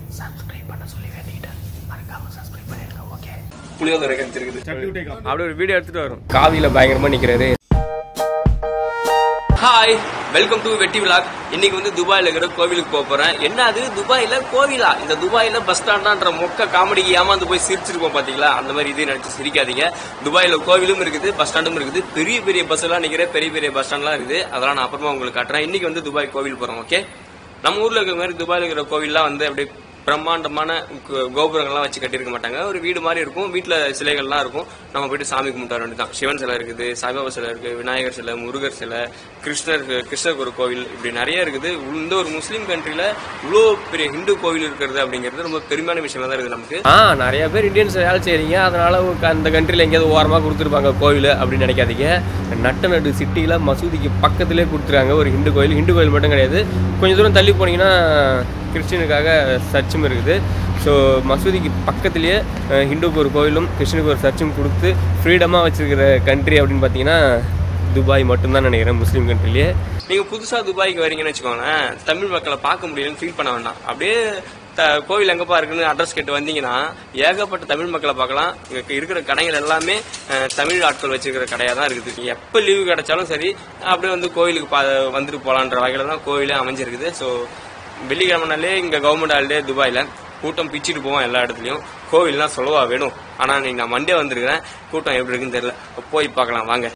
Subscribe பண்ண சொல்லி வேண்டிக்கிட்டேன் மறக்காம சப்ஸ்கிரைப் பண்ணிடுங்க ஓகே புளியோதரை கஞ்சிருக்குது அப்படியே ஒரு வீடியோ எடுத்துட்டு வரும் காவியில பயங்கரமா நிக்கிறாரு hi welcome to Vetti vlog இன்னைக்கு வந்து துபாயில இருக்கிற கோவிலுக்கு போக போறேன் என்ன அது துபாயில கோவிலா இந்த துபாயில பஸ் ஸ்டாண்டான்ற மொக்க காமெடிக்கு ஏமாந்து போய் சிரிச்சிருப்போம் பாத்தீங்களா அந்த மாதிரி இதே நினைச்சு சிரிக்காதீங்க துபாயில கோவிலும் இருக்குது பஸ் ஸ்டாண்டும் இருக்குது பெரிய பெரிய பஸ் எல்லாம் நிக்கிற பெரிய பெரிய பஸ் ஸ்டாண்ட்லாம் இருக்குது அதெல்லாம் நான் அப்புறமா உங்களுக்கு காட்டுறேன் இன்னைக்கு வந்து துபாய் கோவில் போறோம் ஓகே நம்ம ஊர்ல இருக்கிற மாதிரி துபாயில இருக்கிற கோவில்லாம் வந்து அப்படியே பிரம்மாண்டமான கோ- கோபுரங்கள்லாம் வச்சு கட்டியிருக்க மாட்டாங்க ஒரு வீடு மாதிரி இருக்கும் வீட்டில் சிலைகள்லாம் இருக்கும் நம்ம போயிட்டு சாமி கும்பிட்டு வர வேண்டியதான் சிவன் சிலை இருக்குது சாய்பாபா சிலை இருக்கு விநாயகர் சிலை முருகர் சிலை கிருஷ்ணர் கிருஷ்ணர் ஒரு கோவில் இப்படி நிறைய இருக்குது இந்த ஒரு முஸ்லீம் கண்ட்ரில இவ்வளோ பெரிய ஹிந்து கோவில் இருக்கிறது அப்படிங்கிறது ரொம்ப பெருமையான விஷயமா தான் இருக்குது நமக்கு ஆ நிறைய பேர் இந்தியன்ஸ் வேலை செய்றீங்க அதனால ஒரு அந்த கண்ட்ரில எங்கேயாவது ஓரமாக கொடுத்துருப்பாங்க கோவில் அப்படின்னு நினைக்காதீங்க நட்ட நடு சிட்டியில் மசூதிக்கு பக்கத்திலே கொடுத்துருக்காங்க ஒரு ஹிந்து கோயில் ஹிந்து கோயில் மட்டும் கிடையாது கொஞ்சம் தூரம் தள்ளி போனீங்கன்னா கிறிஸ்டினுக்காக சர்ச்சும் இருக்குது ஸோ மசூதிக்கு பக்கத்துலேயே அஹ், ஹிந்துக்கு ஒரு கோயிலும் கிறிஸ்டினுக்கு ஒரு சர்ச்சும் கொடுத்து ஃப்ரீடமாக வச்சிருக்கிற கண்ட்ரி அப்படின்னு பார்த்தீங்கன்னா துபாய் மட்டும்தான் நினைக்கிறேன் முஸ்லீம் கண்ட்ரிலேயே நீங்க புதுசா துபாய்க்கு வரீங்கன்னு வச்சுக்கோங்களேன் தமிழ் மக்களை பார்க்க முடியலன்னு ஃபீல் பண்ண வேண்டாம் அப்படியே த- கோவில் எங்கப்பா இருக்குன்னு அட்ரஸ் கேட்டு வந்தீங்கன்னா ஏகப்பட்ட தமிழ் மக்களை பார்க்கலாம் இங்க இருக்கிற கடைகள் எல்லாமே அஹ், தமிழ் ஆட்கள் வச்சிருக்கிற கடையா தான் இருக்குது எப்ப லீவு கிடைச்சாலும் சரி அப்படியே வந்து கோயிலுக்கு பா வந்துட்டு போலான்ற வகையில தான் கோயிலே அமைஞ்சிருக்குது ஸோ வெள்ளிக்கிழமைனாலே இங்க கவர்மெண்ட் ஹாலிடே துபாயில கூட்டம் பிச்சுட்டு போவோம் எல்லா இடத்துலயும் கோவில்லாம் சொல்லவா வேணும் ஆனா நீங்க நான் மண்டே வந்திருக்கிறேன் கூட்டம் எப்படி இருக்குன்னு தெரியல போய் பார்க்கலாம் வாங்க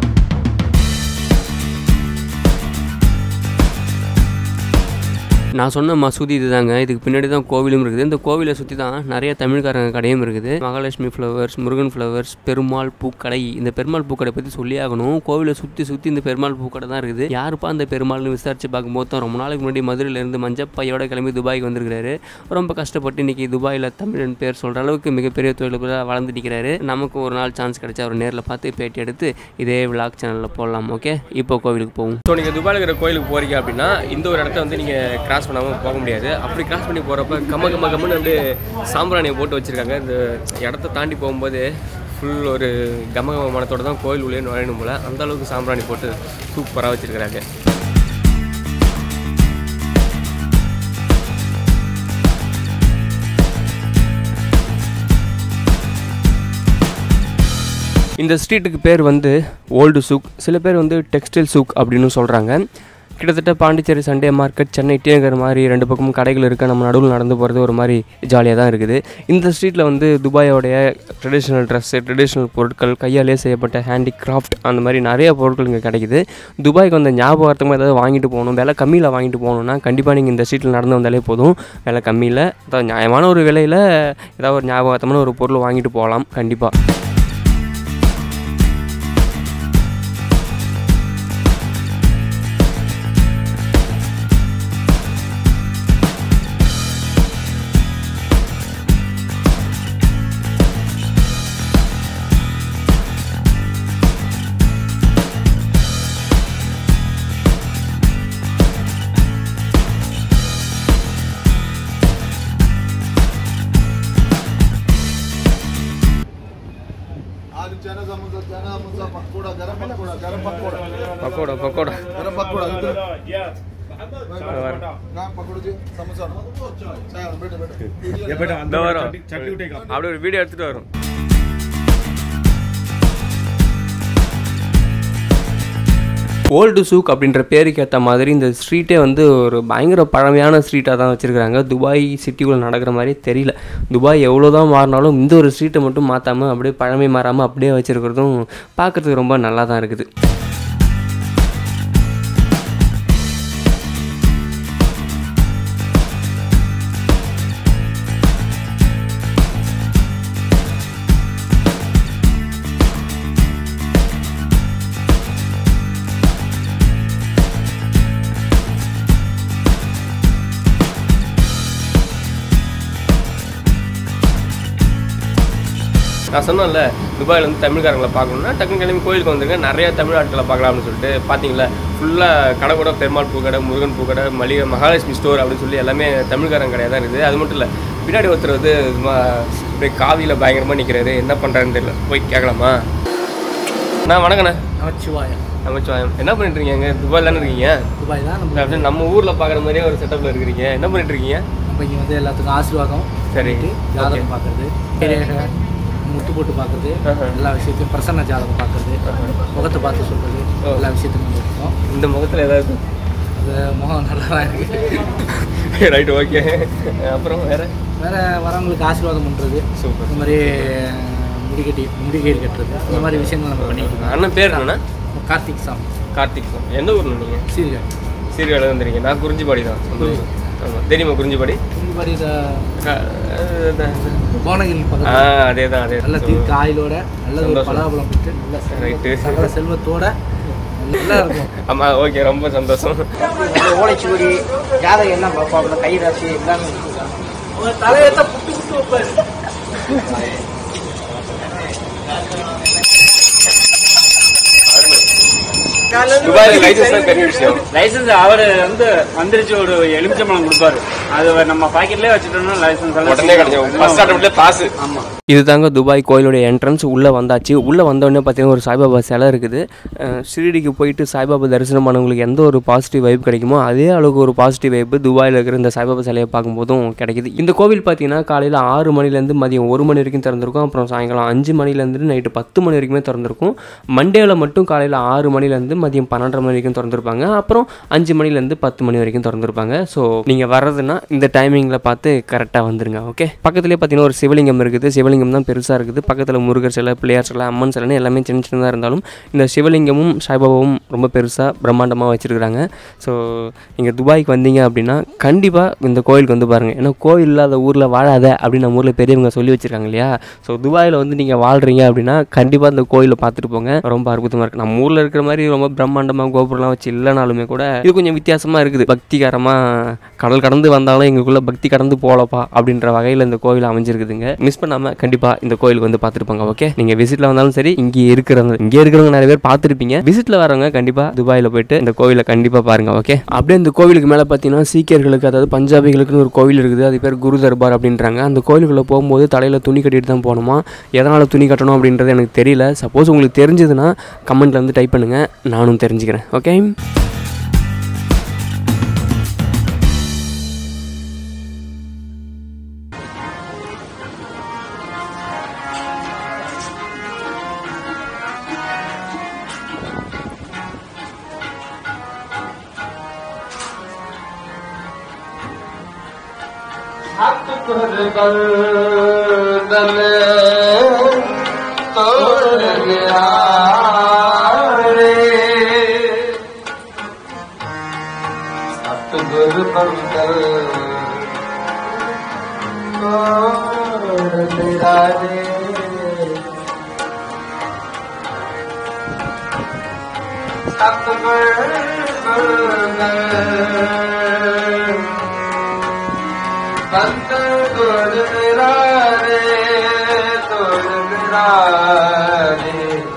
நான் சொன்ன மசூதி இதுதாங்க இதுக்கு பின்னாடி தான் கோவிலும் இருக்குது இந்த கோவிலை சுற்றி தான் நிறைய தமிழ்காரங்க கடையும் இருக்குது மகாலட்சுமி ஃப்ளவர்ஸ் முருகன் ஃப்ளவர்ஸ் பெருமாள் பூக்கடை இந்த பெருமாள் பூக்கடை பற்றி சொல்லி ஆகணும் கோவிலை சுற்றி சுற்றி இந்த பெருமாள் பூக்கடை தான் இருக்குது யாருப்பா அந்த பெருமாள்னு விசாரிச்சு பார்க்கும்போது தான் ரொம்ப நாளைக்கு முன்னாடி மதுரையிலேருந்து மஞ்சப்பையோட கிளம்பி துபாய்க்கு வந்திருக்கிறாரு ரொம்ப கஷ்டப்பட்டு இன்னைக்கு துபாயில் தமிழன் பேர் சொல்கிற அளவுக்கு மிகப்பெரிய தொழிலுக்குள்ள வளர்ந்து நிற்கிறாரு நமக்கு ஒரு நாள் சான்ஸ் கிடைச்சா அவர் நேரில் பார்த்து பேட்டி எடுத்து இதே விளாக் சேனலில் போடலாம் ஓகே இப்போ கோவிலுக்கு போவோம் ஸோ நீங்கள் துபாயில் இருக்கிற கோயிலுக்கு போகிறீங்க அப்படின்னா இந்த ஒரு இடத்த வந்து நீங்கள் கிராஸ் பண்ணாமல் போக முடியாது அப்படி கிராஸ் பண்ணி போகிறப்ப கம்ம கம்ம கம்மன்னு அப்படியே சாம்பிராணியை போட்டு வச்சுருக்காங்க இந்த இடத்த தாண்டி போகும்போது ஃபுல் ஒரு கம கம மனத்தோட தான் கோயில் உள்ளே நுழையணும் போல் அந்த அளவுக்கு சாம்பிராணி போட்டு சூப்பராக வச்சுருக்கிறாங்க இந்த ஸ்ட்ரீட்டுக்கு பேர் வந்து ஓல்டு சூக் சில பேர் வந்து டெக்ஸ்டைல் சூக் அப்படின்னு சொல்கிறாங்க கிட்டத்தட்ட பாண்டிச்சேரி சண்டே மார்க்கெட் சென்னை டீநகர் மாதிரி ரெண்டு பக்கமும் கடைகள் இருக்க நம்ம நடுவில் நடந்து போகிறது ஒரு மாதிரி ஜாலியாக தான் இருக்குது இந்த ஸ்ட்ரீட்டில் வந்து துபாயோடைய ட்ரெடிஷ்னல் ட்ரெஸ்ஸு ட்ரெடிஷ்னல் பொருட்கள் கையாலே செய்யப்பட்ட ஹேண்டிகிராஃப்ட் அந்த மாதிரி நிறைய பொருட்கள் இங்கே கிடைக்குது துபாய்க்கு வந்த ஞாபகார்த்தமாக ஏதாவது வாங்கிட்டு போகணும் விலை கம்மியில் வாங்கிட்டு போகணுன்னா கண்டிப்பாக நீங்கள் இந்த ஸ்ட்ரீட்டில் நடந்து வந்தாலே போதும் விலை கம்மியில் அதாவது நியாயமான ஒரு விலையில் ஏதாவது ஒரு ஞாபகார்த்தமான ஒரு பொருள் வாங்கிட்டு போகலாம் கண்டிப்பாக आलू चना समोसा चना समोसा पकोड़ा गरम पकोड़ा गरम पकोड़ा பக்கோடா பக்கோடா गरम पकोड़ा इधर ना पकोड़ा जी समोसा चाय बेटा बेटा இந்த வரும் அப்படியே ஒரு வீடியோ எடுத்துட்டு வரும் ஓல்டு சூக் அப்படின்ற பேருக்கு ஏற்ற மாதிரி இந்த ஸ்ட்ரீட்டே வந்து ஒரு பயங்கர பழமையான ஸ்ட்ரீட்டாக தான் வச்சுருக்காங்க துபாய் சிட்டிக்குள்ளே நடக்கிற மாதிரி தெரியல துபாய் எவ்வளோ தான் மாறினாலும் இந்த ஒரு ஸ்ட்ரீட்டை மட்டும் மாற்றாமல் அப்படியே பழமை மாறாமல் அப்படியே வச்சுருக்கிறதும் பார்க்குறதுக்கு ரொம்ப நல்லா தான் இருக்குது நான் சொன்னேன்ல துபாயில் வந்து தமிழ்காரங்களை பார்க்கணுன்னா டக்குனு கிளம்பி கோயிலுக்கு வந்துருங்க நிறைய தமிழ் ஆட்களை பார்க்கலாம்னு சொல்லிட்டு பார்த்தீங்களா ஃபுல்லாக கடை கூட பெருமாள் பூக்கடை முருகன் பூக்கடை மளிகை மகாலட்சுமி ஸ்டோர் அப்படின்னு சொல்லி எல்லாமே தமிழ்காரங்க கடையாக தான் இருக்குது அது மட்டும் இல்லை பின்னாடி ஒருத்தர் வந்து சும்மா அப்படியே காவியில் பயங்கரமாக நிற்கிறாரு என்ன பண்ணுறாருன்னு தெரியல போய் கேட்கலாமா நான் வணக்கண்ணே நமச்சிவாயம் நமச்சிவாயம் என்ன பண்ணிட்டு இருக்கீங்க துபாயில் தானே இருக்கீங்க துபாய் தான் நம்ம அப்படியே நம்ம ஊரில் பார்க்குற மாதிரியே ஒரு செட்டப்பில் இருக்கிறீங்க என்ன பண்ணிட்டு இருக்கீங்க நம்ம இங்கே வந்து எல்லாத்துக்கும் ஆசீர்வாதம் சரி. பண்ணிட்டு, ஜாதகம் பார்க்குறது ரேகை முத்து போட்டு பார்க்குறது ஆஹா. எல்லா விஷயத்தையும் பிரசன்ன ஜாதகம் பார்க்குறது முகத்தை பார்த்து சொல்கிறது ஓ. எல்லா விஷயத்தையும் நம்ம இருக்கோம் இந்த முகத்தில் ஏதாவது அது முகம் நல்லா தான் இருக்குது ரைட் ஓகே அப்புறம் வேற வேறு வரவங்களுக்கு ஆசீர்வாதம் பண்ணுறது சூப்பர் இந்த மாதிரி முடிக்கட்டி முடிகயிறு கட்டுறது இந்த மாதிரி விஷயங்கள் நம்ம பண்ணிட்டு இருக்கோம் அண்ணன் பேர் என்னண்ணா கார்த்திக் சாமி கார்த்திக் எந்த ஊர்ல நீங்கள் சீர்காழி சீர்காழி வந்துருக்கீங்க நான் குறிஞ்சிப்பாடி தான் சந்தோஷம் ஆமாம் தெரியுமா குறிஞ்சிப்பாடி இந்த மாதிரி இதை க- அஹ் தான். போனகிரி ஆ பக்கத்தில் அதே தான் அதே நல்ல தீர்க்க ஆயுளோட நல்ல ஒரு சந்தோஷம். பலாபலம் பெற்று நல்ல Right. செல்வ- சகல செல்வத்தோட நல்லா இருக்கும் ஆமாம் ஓகே ரொம்ப சந்தோஷம் ஓலைச்சுவடி ஜாதகம் என்ன பார்ப்பாப்புல கைராசி எல்லாமே துபாயில் லைசன்ஸ் தான் பெரிய விஷயம் லைசன்ஸ் அவர் வந்து வந்துருச்சு ஒரு எலுமிச்சம்பழம் கொடுப்பாரு அது நம்ம பாக்கெட்லயே வச்சுட்டோம்னா லைசன்ஸ் எல்லாம் உடனே கிடைக்கும் ஃபர்ஸ்ட் அட்டம்ப்ட்லேயே பாஸ் ஆமா இது தாங்க துபாய் கோயிலுடைய என்ட்ரன்ஸ் உள்ளே வந்தாச்சு உள்ளே வந்தோடனே பார்த்தீங்கன்னா ஒரு சாய்பாபா சிலை இருக்குது அஹ் ஷிரடிக்கு போயிட்டு சாய்பாபா தரிசனம் பண்ணவங்களுக்கு எந்த ஒரு பாசிட்டிவ் வைப் கிடைக்குமோ அதே அளவுக்கு ஒரு பாசிட்டிவ் வைப் துபாயில் இருக்கிற இந்த சாய்பாபா சிலையை பார்க்கும்போதும் கிடைக்குது இந்த கோவில் பார்த்தீங்கன்னா காலையில் ஆறு மணிலேருந்து மதியம் ஒரு மணி வரைக்கும் திறந்திருக்கும் அப்புறம் சாயங்காலம் அஞ்சு மணிலேருந்து நைட்டு பத்து மணி வரைக்குமே திறந்திருக்கும் மண்டேவில் மட்டும் காலையில் ஆறு மணிலேருந்து மதியம் பன்னெண்டரை மணி வரைக்கும் திறந்திருப்பாங்க அப்புறம் அஞ்சு மணிலேருந்து பத்து மணி வரைக்கும் திறந்திருப்பாங்க ஸோ நீங்கள் வர்றதுன்னா இந்த டைமிங்கில் பார்த்து கரெக்டாக வந்துருங்க ஓகே பக்கத்துலேயே பார்த்தீங்கன்னா ஒரு சிவலிங்கம் இருக்குது சிவலிங்கம் தான் பெருசாக இருக்குது பக்கத்தில் முருகர் சிலை பிள்ளையார் சிலை அம்மன் சிலைன்னு எல்லாமே சின்ன சின்னதாக இருந்தாலும் இந்த சிவலிங்கமும் சாய்பாபாவும் ரொம்ப பெருசாக பிரம்மாண்டமாக வச்சுருக்குறாங்க ஸோ நீங்கள் துபாய்க்கு வந்தீங்க அப்படின்னா கண்டிப்பாக இந்த கோயிலுக்கு வந்து பாருங்கள் ஏன்னா கோயில் இல்லாத ஊரில் வாழாத அப்படின்னு நம்ம ஊரில் பெரியவங்க சொல்லி வச்சுருக்காங்க இல்லையா ஸோ துபாயில் வந்து நீங்கள் வாழ்கிறீங்க அப்படின்னா கண்டிப்பாக இந்த கோயிலை பார்த்துட்டு போங்க ரொம்ப அற்புதமாக இருக்குது நம்ம ஊரில் இருக்கிற மாதிரி ரொம்ப பிரம்மாண்டமாக கோபுரம்லாம் வச்சு இல்லைனாலுமே கூட இது கொஞ்சம் வித்தியாசமாக இருக்குது பக்திகரமாக கடல் கடந்து வந்தாலும் எங்களுக்குள்ள பக்தி கடந்து போகலப்பா அப்படின்ற வகையில் இந்த கோயில் அமைஞ்சிருக்குதுங்க மிஸ் பண்ணாமல் கண்டிப்பாக இந்த கோயிலுக்கு வந்து பார்த்துருப்பாங்க ஓகே நீங்கள் விசிட்டில் வந்தாலும் சரி இங்கே இருக்கிறவங்க இங்கே இருக்கிறவங்க நிறைய பேர் பார்த்துருப்பீங்க விசிட்டில் வரவங்க கண்டிப்பாக துபாயில் போயிட்டு இந்த கோயிலை கண்டிப்பாக பாருங்க ஓகே அப்படியே இந்த கோவிலுக்கு மேலே பார்த்தீங்கன்னா சீக்கியர்களுக்கு அதாவது பஞ்சாபிகளுக்குன்னு ஒரு கோவில் இருக்குது அது பேர் குரு தர்பார் அப்படின்றாங்க அந்த கோயிலுக்குள்ளே போகும்போது தலையில் துணி கட்டிட்டு தான் போகணுமா எதனால் துணி கட்டணும் அப்படின்றது எனக்கு தெரியல சப்போஸ் உங்களுக்கு தெரிஞ்சதுன்னா கமெண்ட்டில் வந்து டைப் பண்ணுங்கள் நானும் தெரிஞ்சுக்கிறேன் ஓகே सतगुरु पंकल तोड़ तेरा रे सतगुरु तेरा रे तोड़ तेरा रे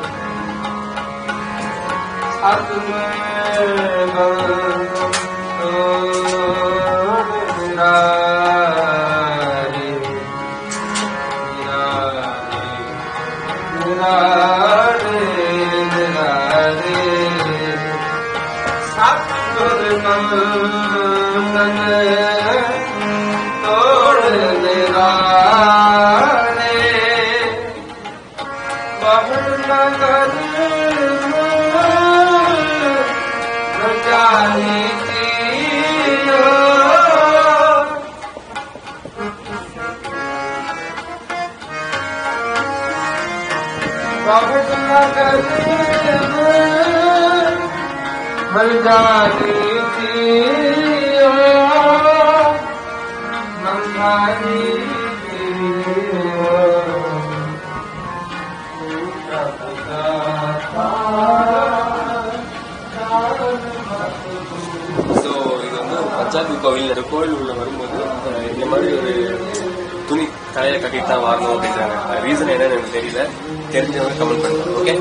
ஸோ இது வந்து ஒரு பஞ்சாபி கோவில் இந்த கோவில் உள்ள வரும்போது அஹ், இந்த மாதிரி ஒரு துணி தலையில கட்டிட்டு தான் வரணும் அப்படின்றாங்க ரீசன் என்னன்னு எனக்கு தெரியல தெரிஞ்சவங்க கமெண்ட் பண்ணுங்க ஓகே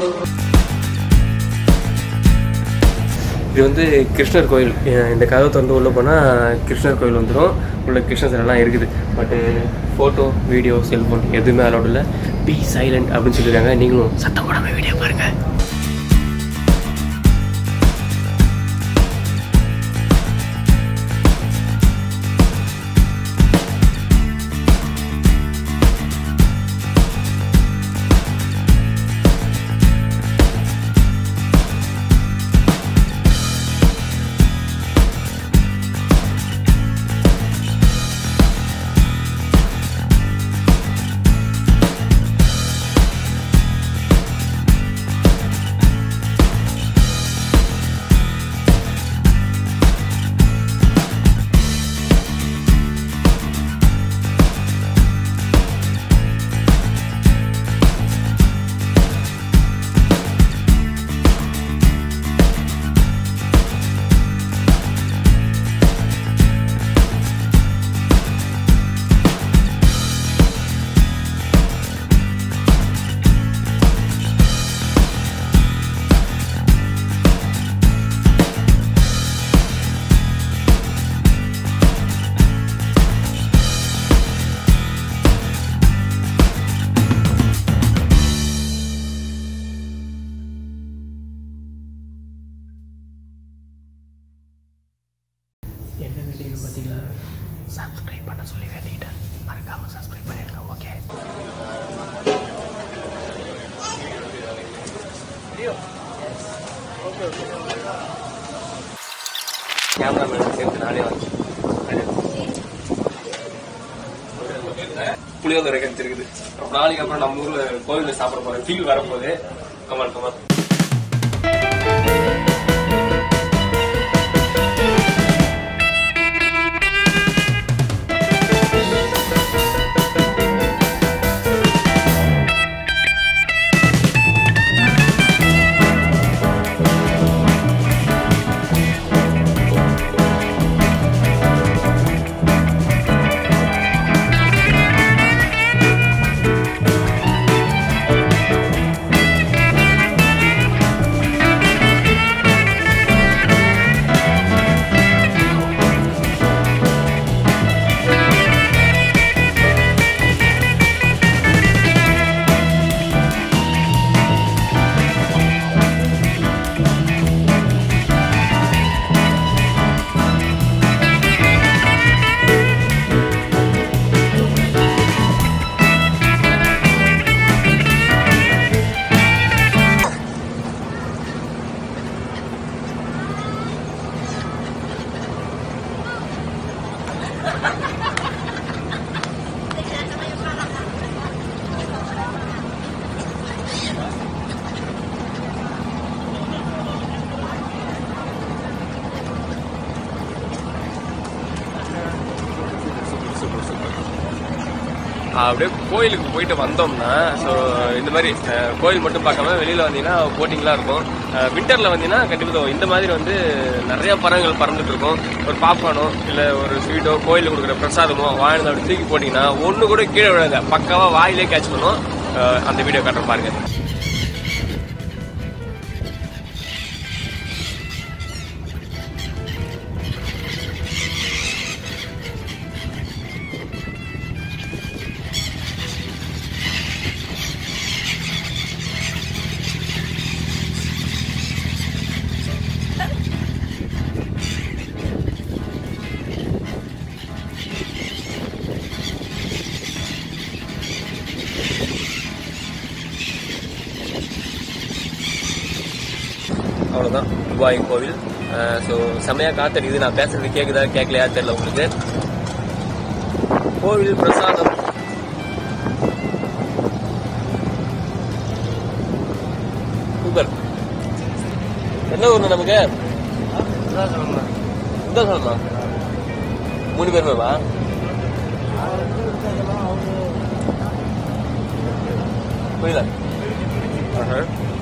இது வந்து கிருஷ்ணர் கோயில் அஹ் இந்த கதவை திறந்து உள்ளே போனால் கிருஷ்ணர் கோயில் வந்துடும் உள்ள கிருஷ்ணர் சிலைலாம் இருக்குது பட்டு ஃபோட்டோ வீடியோ செல்ஃபோன் எதுவுமே அலோட் இல்லை பி சைலண்ட் அப்படின்னு சொல்லியிருக்காங்க நீங்களும் சத்தம் போடாமல் வீடியோ பாருங்கள் சப்ஸ்கிரைப் பண்ண சொல்லி வேண்டிக்கிட்டேன் மறக்காம சப்ஸ்கிரைப் பண்ணிடுங்க ஓகே கேமராமேன் சேர்த்து நானே வந்து புளியோதரை கிடைச்சிருக்குது ரொம்ப நாளைக்கு அப்புறம் நம்ம ஊர்ல கோவில்ல சாப்பிட போறேன் ஃபீல் வரப்போகுது கமல் கமல் அப்படியே கோயிலுக்கு போயிட்டு வந்தோம்னா ஸோ இந்த மாதிரி அஹ், கோயில் மட்டும் பார்க்காம வெளியில வந்தீங்கன்னா போட்டிங்லாம் இருக்கும் விண்டர்ல வந்தீங்கன்னா கண்டிப்பா இந்த மாதிரி வந்து நிறைய பறவைகள் பறந்துட்டு இருக்கும் ஒரு பாப்கார்னோ இல்ல ஒரு ஸ்வீட்டோ கோயிலுக்கு கொடுக்குற பிரசாதமோ வாங்கினது அப்படி தூக்கி போட்டீங்கன்னா ஒண்ணு கூட கீழே விழாது பக்காவா வாயிலே கேட்ச் பண்ணும் அஹ், அந்த வீடியோ காட்டுற பாருங்க அவ்வளவுதான் துபாய் கோவில் ஸோ செம்மையா காத்தடிக்குது நான் பேசுறது கேக்குதா கேட்கலையா தெரியல உங்களுக்கு கோவில் பிரசாதம் சூப்பர் என்ன ஊர்ண்ணா நமக்கு இதான் சொல்லணுமா மூணு பேருமே வா புரியல ஆஹா.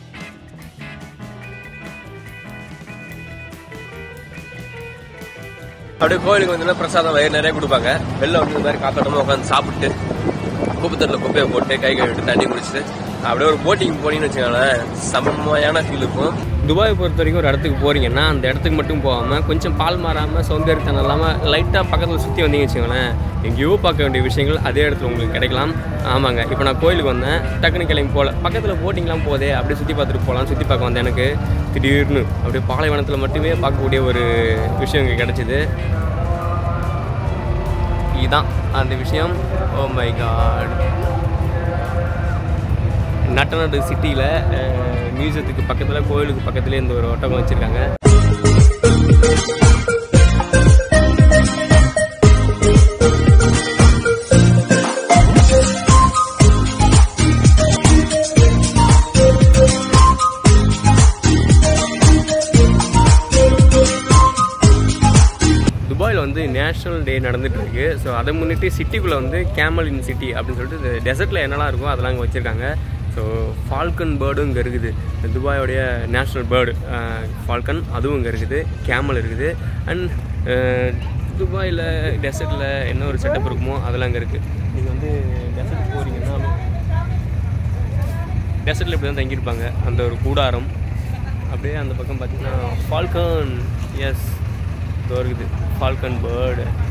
அப்படியே கோயிலுக்கு வந்து பிரசாதம் வயிறு நிறைய கொடுப்பாங்க வெளில வந்து இந்த மாதிரி காத்தோட்டமா உட்காந்து சாப்பிட்டு குப்பத்தட்டில் குப்பையை போட்டு கை கழுவிட்டு தண்ணி குடிச்சிட்டு அப்படியே ஒரு போட்டிங் போனீங்கன்னு வச்சுக்கோங்களேன் செம்மையான ஃபீல் இருக்கும் துபாயை பொறுத்த வரைக்கும் ஒரு இடத்துக்கு போறீங்கன்னா அந்த இடத்துக்கு மட்டும் போகாமல் கொஞ்சம் பால் மாறாமல் சோம்பேறித்தனம் இல்லாமல் லைட்டாக பக்கத்தில் சுற்றி வந்தீங்க வச்சுக்கோங்களேன் எங்கேயோ பார்க்க வேண்டிய விஷயங்கள் அதே இடத்துல உங்களுக்கு கிடைக்கலாம் ஆமாங்க இப்போ நான் கோயிலுக்கு வந்தேன் டக்குனு கிளம்பி போகல பக்கத்தில் போட்டிங்லாம் போதே அப்படியே சுற்றி பார்த்துட்டு போகலாம் சுற்றி பார்க்க வந்தேன் எனக்கு திடீர்னு அப்படியே பாலைவனத்தில் மட்டுமே பார்க்கக்கூடிய ஒரு விஷயம் இங்கே கிடச்சிது இதுதான் அந்த விஷயம் ஓ மை காட் நட்டநாடு சிட்டியில் மியூசியத்துக்கு பக்கத்தில் கோயிலுக்கு பக்கத்துலேயே இந்த ஒரு ஒட்டகம் வச்சுருக்காங்க துபாயில் வந்து நேஷனல் டே நடந்துட்டு இருக்கு ஸோ அதை முன்னிட்டு சிட்டிக்குள்ளே வந்து கேமல் இன் சிட்டி அப்படின்னு சொல்லிட்டு டெசர்ட்டில் என்னெல்லாம் இருக்கோ அதெல்லாம் இங்கே வச்சுருக்காங்க ஸோ ஃபால்கன் பேர்டும் இங்கே இருக்குது இந்த துபாயோடைய நேஷ்னல் பேர்டு ஃபால்கன் அதுவும் இங்கே இருக்குது கேமல் இருக்குது அண்ட் துபாயில் டெசர்ட்டில் என்ன ஒரு செட்டப் இருக்குமோ அதெல்லாம் இங்கே இருக்குது நீங்கள் வந்து டெசர்ட் போகிறீங்கன்னா டெசர்ட்டில் இப்படி தான் தங்கியிருப்பாங்க அந்த ஒரு கூடாரம் அப்படியே அந்த பக்கம் பார்த்தீங்கன்னா ஃபால்கன் எஸ் இதோ இருக்குது ஃபால்கன் பேர்டு